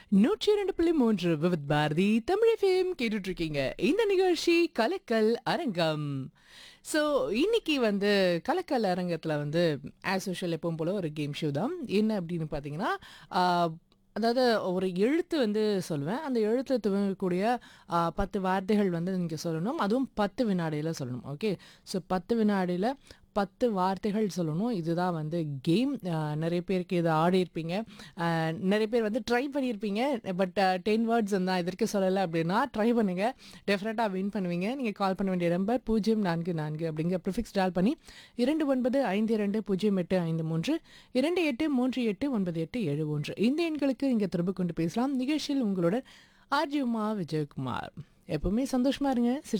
நூற்றி இரண்டு புள்ளி மூன்று விவித் பாரதி தமிழ் எஃப்எம் கேட்டுட்டு இருக்கீங்க இந்த நிகழ்ச்சி கலக்கல் அரங்கம் ஸோ இன்னைக்கு வந்து கலக்கல் அரங்கத்தில் வந்து ஆஸ் யூஷுவல் எப்பவும் போல ஒரு கேம் ஷோ தான் என்ன அப்படின்னு பார்த்தீங்கன்னா ஆஹ், அதாவது ஒரு எழுத்து வந்து சொல்லுவேன் அந்த எழுத்து துவங்கக்கூடிய ஆஹ், பத்து வார்த்தைகள் வந்து நீங்கள் சொல்லணும் அதுவும் பத்து வினாடியில் சொல்லணும் ஓகே ஸோ பத்து வினாடியில் பத்து வார்த்தைகள் சொல்லணும் இதுதான் வந்து கேம் நிறைய பேருக்கு இதை ஆடி இருப்பீங்க ஆஹ், நிறைய பேர் வந்து ட்ரை பண்ணியிருப்பீங்க பட் டென் வேர்ட்ஸ் தான் இதற்கு சொல்லலை அப்படின்னா ட்ரை பண்ணுங்க டெஃபினட்டாக வின் பண்ணுவீங்க நீங்கள் கால் பண்ண வேண்டிய நம்பர் பூஜ்ஜியம் நான்கு நான்கு அப்படிங்கிற ப்ரிஃபிக்ஸ் டால் பண்ணி இரண்டு ஒன்பது ஐந்து இரண்டு பூஜ்ஜியம் எட்டு ஐந்து மூன்று இரண்டு எட்டு மூன்று எட்டு ஒன்பது எட்டு ஏழு ஒன்று இந்த எண்களுக்கு இங்கே திரும்ப கொண்டு பேசலாம் நிகழ்ச்சியில் உங்களுடன் ஆர்ஜி உமா விஜயகுமார் எப்பவுமே சந்தோஷமா இருங்க சிரிச்சு